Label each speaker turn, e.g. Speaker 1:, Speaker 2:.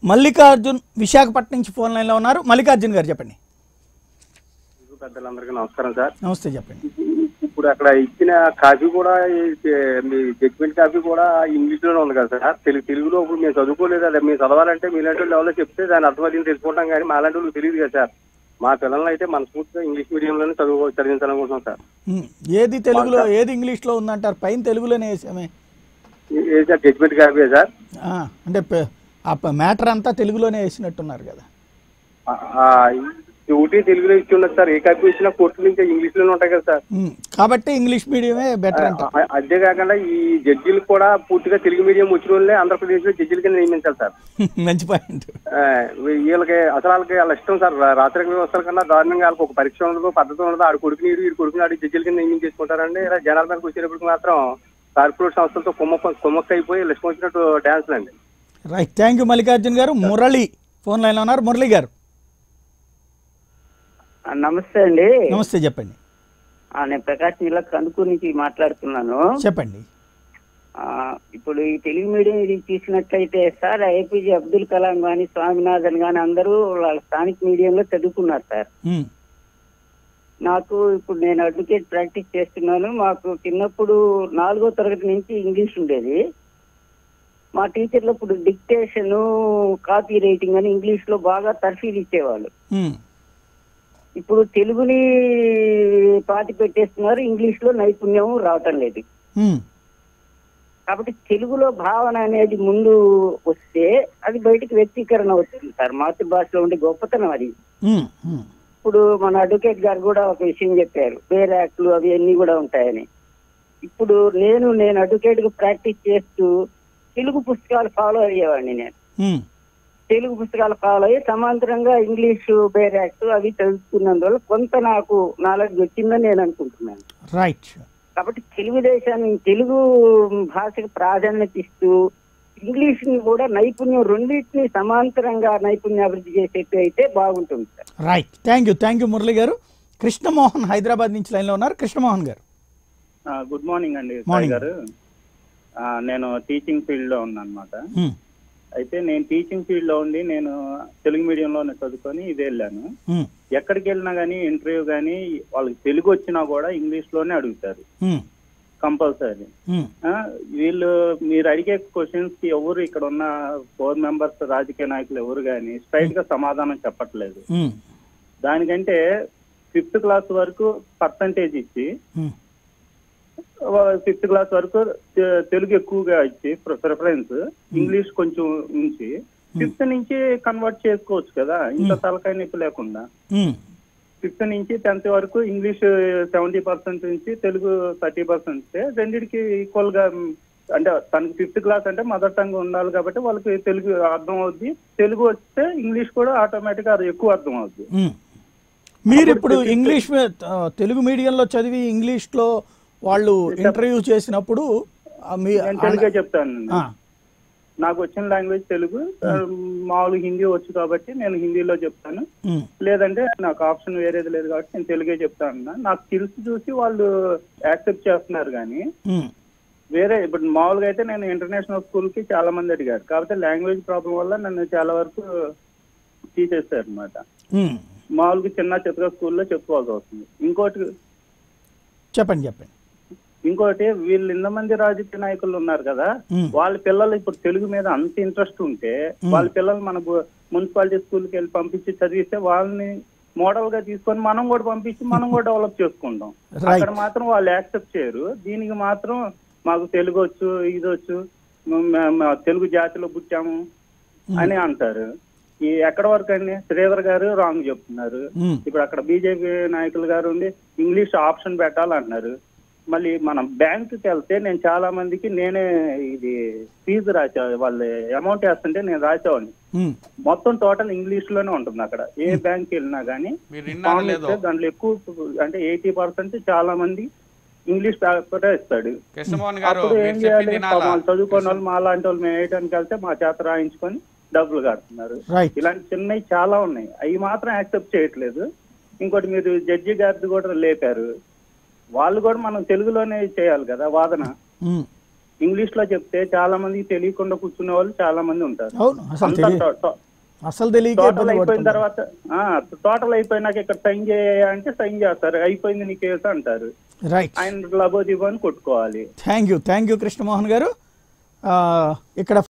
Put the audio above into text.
Speaker 1: మల్లికార్జున్ విశాఖపట్నం నుంచి ఫోన్ లైన్లో ఉన్నారు మల్లికార్జున్ గారు చెప్పండి
Speaker 2: తెలుగు పెద్దలందరికీ నమస్కారం సార్
Speaker 1: నమస్తే చెప్పండి
Speaker 2: ఇప్పుడు అక్కడ ఇచ్చిన కాఫీ కూడా ఈ- మీ జడ్జిమెంట్ కాఫీ కూడా ఇంగ్లీష్ లోనే ఉంది కదా సార్ తెలుగు తెలుగులో ఇప్పుడు మేము చదువుకోలేదు అదే మేము చదవాలంటే మీలాంటి వాళ్ళు ఎవరో చెప్తే దాని అర్థమయ్యింది తెలుసుకుంటాం కానీ మాలాంటి వాళ్ళకి తెలియదు కదా సార్ మా పిల్లల్ని అయితే మనస్ఫూర్తిగా ఇంగ్లీష్ మీడియంలోనే చదువు చదివించాలనుకుంటున్నాం సార్
Speaker 1: ఉమ్, ఏది తెలుగులో ఏది ఇంగ్లీష్లో ఉందంటారు పైన తెలుగులోనే వేసామే
Speaker 2: ఏ- ఏ సార్ జడ్జిమెంట్ కాఫీ సార్
Speaker 1: ఆ, అంటే పె- ఆ మ్యాటర్ అంతా తెలుగులోనే వేసినట్టున్నారు కదా
Speaker 2: ఆ, ఆ, ఈ ఒకటి తెలుగులో ఇచ్చి ఉన్నది సార్ ఏ కాపీ ఇచ్చినా కోర్టులు ఇంకా ఇంగ్లీష్ లోనే ఉంటాయి కదా సార్
Speaker 1: ఉమ్, కాబట్టి ఇంగ్లీష్ మీడియమే బెటర్ అంట
Speaker 2: ఆ- అదే కాకుండా ఈ జడ్జీలు కూడా పూర్తిగా తెలుగు మీడియం వచ్చిన వాళ్ళే ఆంధ్రప్రదేశ్ లో జడ్జీల కింద నియమించాలి సార్
Speaker 1: మంచి పాయింట్
Speaker 2: ఆ, వీళ్ళకి అసలు వాళ్ళకి వాళ్ళ ఇష్టం సార్ రా- రాత్రి వ్యవస్థల కన్నా దారుణంగా వాళ్ళకి ఒక పరీక్ష ఉండదు పద్ధతి ఉండదు ఆడు కొడుకుని వీడు వీడు కొడుకుని ఆడి జడ్జిల కింద నియమించి చేసుకుంటారండి ఇలా జనాల మీదకి వచ్చేటప్పటికి మాత్రం కార్పొరేట్ సంస్థలతో కుమ్మక్క కుమ్మక్క అయిపోయి ఇష్టం వచ్చినట్టు డాన్స్లు అండి
Speaker 1: రైట్ థ్యాంక్ యూ మల్లికార్జున్ గారు మురళి ఫోన్ లైన్లో ఉన్నారు మురళి గారు
Speaker 3: ఆ, నమస్తే అండి
Speaker 1: నమస్తే చెప్పండి
Speaker 3: ఆ, నేను ప్రకాశం జిల్లా కందుకూరు నుంచి మాట్లాడుతున్నాను
Speaker 1: చెప్పండి
Speaker 3: ఆ, ఇప్పుడు ఈ తెలుగు మీడియం ఇది చూసినట్లయితే సార్ ఏపీజే అబ్దుల్ కలాం కానీ స్వామినాథన్ కానీ అందరూ వాళ్ళ స్థానిక మీడియంలో చదువుకున్నారు సార్
Speaker 1: ఉమ్,
Speaker 3: నాకు ఇప్పుడు నేను అడ్వకేట్ ప్రాక్టీస్ చేస్తున్నాను మాకు చిన్నప్పుడు నాలుగో తరగతి నుంచి ఇంగ్లీష్ ఉండేది మా టీచర్లు ఇప్పుడు డిక్టేషన్ కాపీ రైటింగ్ అని ఇంగ్లీష్ లో బాగా తర్ఫీదు ఇచ్చేవాళ్ళు
Speaker 1: ఉమ్,
Speaker 3: ఇప్పుడు తెలుగుని పాతి పెట్టేస్తున్నారు ఇంగ్లీష్ లో నైపుణ్యం రావటం లేదు
Speaker 1: ఉమ్,
Speaker 3: కాబట్టి తెలుగులో భావన అనేది ముందు వస్తే అది బయటికి వ్యక్తీకరణ అవుతుంది సార్ మాతృభాషలో ఉండే గొప్పతనం అది
Speaker 1: ఉమ్, ఉమ్,
Speaker 3: ఇప్పుడు మన అడ్వకేట్ గారు కూడా ఒక విషయం చెప్పారు వేరే యాక్ట్లు అవి అన్ని కూడా ఉంటాయని ఇప్పుడు నేను నేను అడ్వకేట్ గా ప్రాక్టీస్ చేస్తూ తెలుగు పుస్తకాలు ఫాలో అయ్యేవాడిని నేను
Speaker 1: ఉమ్,
Speaker 3: తెలుగు పుస్తకాలు ఫాలో అయ్యి సమాంతరంగా ఇంగ్లీషు బేర్ యాక్ట్ అవి చదువుకున్నందువల్ల కొంత నాకు నాలెడ్జ్ వచ్చిందని నేను అనుకుంటున్నాను
Speaker 1: రైట్
Speaker 3: కాబట్టి తెలుగుదేశాన్ని తెలుగు భాషకు ప్రాధాన్యత ఇస్తూ ఇంగ్లీష్ ని కూడా నైపుణ్యం రెండింటిని సమాంతరంగా నైపుణ్యాభివృద్ధి చేసేట్టు అయితే బాగుంటుంది sir
Speaker 1: right thank you thank you Murali garu Krishnamohan Hyderabad నుంచి లైన్లో ఉన్నారు కృష్ణమోహన్ గారు
Speaker 4: ఆ, గుడ్ మార్నింగ్ అండి సాయి
Speaker 1: మార్నింగ్.
Speaker 4: గారు ఆ, నేను టీచింగ్ ఫీల్డ్ లో ఉన్నా అనమాట
Speaker 1: ఉమ్,
Speaker 4: అయితే నేను టీచింగ్ ఫీల్డ్ లో ఉండి నేను తెలుగు మీడియంలోనే చదువుకొని ఇది వెళ్ళాను
Speaker 1: ఉమ్,
Speaker 4: ఎక్కడికి వెళ్ళినా కానీ ఇంటర్వ్యూ కానీ వాళ్ళకి తెలుగు వచ్చినా కూడా ఇంగ్లీష్ లోనే అడుగుతారు
Speaker 1: ఉమ్,
Speaker 4: కంపల్సరీ
Speaker 1: ఉమ్,
Speaker 4: వీళ్ళు మీరు అడిగే క్వశ్చన్స్ కి ఎవరు ఇక్కడ ఉన్న ఫోర్ మెంబర్స్ రాజకీయ నాయకులు ఎవరు కానీ స్ట్రైట్ గా సమాధానం చెప్పట్లేదు
Speaker 1: ఉమ్,
Speaker 4: దానికంటే ఫిఫ్త్ క్లాస్ వరకు పర్సంటేజ్ ఇచ్చి
Speaker 1: ఉమ్,
Speaker 4: ఫిఫ్త్ క్లాస్ వరకు తె- తెలుగు ఎక్కువగా ఇచ్చి ప్రిఫరెన్స్ ఇంగ్లీష్ కొంచెం ఉంచి ఫిఫ్త్ నుంచి కన్వర్ట్ చేసుకోవచ్చు కదా ఇంత తలకాయ నొప్పి లేకుండా
Speaker 1: ఉమ్,
Speaker 4: ఫిఫ్త్ నుంచి టెన్త్ వరకు ఇంగ్లీష్ సెవెంటీ పర్సెంట్ నుంచి తెలుగు థర్టీ పర్సెంట్ రెండింటికి ఈక్వల్ గా మ్, అంటే తనకి ఫిఫ్త్ క్లాస్ అంటే మదర్ టంగ్ ఉండాలి కాబట్టి వాళ్ళకి తెలుగు అర్థం అవుద్ది తెలుగు వస్తే ఇంగ్లీష్ కూడా ఆటోమేటిక్ గా అది ఎక్కువ అర్థం అవుద్ది
Speaker 1: ఉమ్. మీరు ఇప్పుడు ఇంగ్లీష్ మీ- ఆ, తెలుగు మీడియంలో చదివి ఇంగ్లీష్లో వాళ్ళు ఇంటర్వ్యూ చేసినప్పుడు ఆ, మీ
Speaker 4: నేను తెలుగే చెప్తాను
Speaker 1: ఆ,
Speaker 4: నాకు వచ్చిన లాంగ్వేజ్ తెలుగు ఆ, మామూలు హిందీ వచ్చు కాబట్టి నేను హిందీలో చెప్తాను
Speaker 1: ఉమ్,
Speaker 4: లేదంటే నాకు ఆప్షన్ వేరేది లేదు కాబట్టి నేను తెలుగే చెప్తాను నా స్కిల్స్ చూసి వాళ్ళు యాక్సెప్ట్ చేస్తున్నారు కానీ
Speaker 1: ఉమ్,
Speaker 4: వేరే ఇప్పుడు మామూలుగా అయితే నేను ఇంటర్నేషనల్ స్కూల్ కి చాలా మంది అడిగారు కాకపోతే లాంగ్వేజ్ ప్రాబ్లం వల్ల నన్ను చాలా వరకు తీసేస్తారు అనమాట
Speaker 1: ఉమ్.
Speaker 4: మామూలుగా చిన్న చిత్తగా స్కూల్లో చెప్పుకోవాల్సి వస్తుంది ఇంకోటి
Speaker 1: చెప్పండి చెప్పండి
Speaker 4: ఇంకోటి వీళ్ళు ఇంతమంది రాజకీయ నాయకులు ఉన్నారు కదా
Speaker 1: మ్మ్.
Speaker 4: వాళ్ళ పిల్లలు ఇప్పుడు తెలుగు మీద అంత ఇంట్రెస్ట్ ఉంటే వాళ్ళ పిల్లలు మన గు- మున్సిపాలిటీ స్కూల్కి వెళ్ళి పంపించి చదివిస్తే వాళ్ళని మోడల్ గా తీసుకొని మనం కూడా పంపించి మనం కూడా డెవలప్ చేసుకుంటాం
Speaker 1: Right.
Speaker 4: అక్కడ మాత్రం వాళ్ళు యాక్సెప్ట్ చేయరు దీనికి మాత్రం మాకు తెలుగు వచ్చు ఇది వచ్చు మ- మ- మ- తెలుగు జాతిలో పుట్టాము అని అంటారు ఈ ఎక్కడ వరకు అండి శ్రీధర్ గారు రాంగ్ చెప్తున్నారు
Speaker 1: ఉమ్,
Speaker 4: ఇప్పుడు అక్కడ బీజేపీ నాయకులు గారు ఉండి ఇంగ్లీష్ ఆప్షన్ పెట్టాలంటున్నారు మళ్ళీ మనం బ్యాంకుకి వెళ్తే నేను చాలా మందికి నేనే ఇది ఫీజు రాసా వాళ్ళు అమౌంట్ వేస్తుంటే నేను రాసేవాడిని
Speaker 1: ఉమ్,
Speaker 4: మొత్తం టోటల్ ఇంగ్లీష్ లోనే ఉంటుంది అక్కడ ఏ బ్యాంక్ వెళ్ళినా కానీ
Speaker 5: మీరు విన్నారో లేదో
Speaker 4: దాంట్లో ఎక్కువ అంటే ఎయిటీ పర్సెంట్ చాలా మంది ఇంగ్లీష్ పేపర్ ఇస్తాడు
Speaker 5: కృష్ణమోహన్ గారు
Speaker 4: అప్పుడు ఏం
Speaker 5: మీరు
Speaker 4: చేయాలి
Speaker 5: చెప్పింది
Speaker 4: పాపం
Speaker 5: వినాలా
Speaker 4: వాళ్ళు చదువుకున్న వాళ్ళు మా లాంటి వాళ్ళు మేము వేయడానికి వెళ్తే మా చేత రాయించుకొని డబ్బులు కడుతున్నారు
Speaker 1: రైట్
Speaker 4: ఇలాంటి చిన్నవి చాలా ఉన్నాయి అవి మాత్రం యాక్సెప్ట్ చేయట్లేదు ఇంకోటి మీరు జడ్జి గారిది కూడా లేపారు వాళ్ళు కూడా మనం తెలుగులోనే చేయాలి కదా వాదన
Speaker 1: ఉమ్,
Speaker 4: ఇంగ్లీష్ లో చెప్తే చాలా మందికి తెలియకుండా కూర్చునే వాళ్ళు చాలా మంది ఉంటారు
Speaker 1: అవును అసలు
Speaker 4: అంతా
Speaker 1: తెలియ
Speaker 4: టో- టో-
Speaker 1: అసలు తెలియక
Speaker 4: టోటల్
Speaker 1: ఇబ్బంది
Speaker 4: అయిపోయిన
Speaker 1: పడుతున్నారు.
Speaker 4: తర్వాత టోటల్ అయిపోయినాక ఇక్కడ సైన్ చేయ అంటే సైన్ చేస్తారు అయిపోయింది నీ కేసు అంటారు
Speaker 1: రైట్
Speaker 4: ఆయన లబోదిబో అని కొట్టుకోవాలి
Speaker 1: thank you thank you Krishnamohan garu ఆ, ఇక్కడ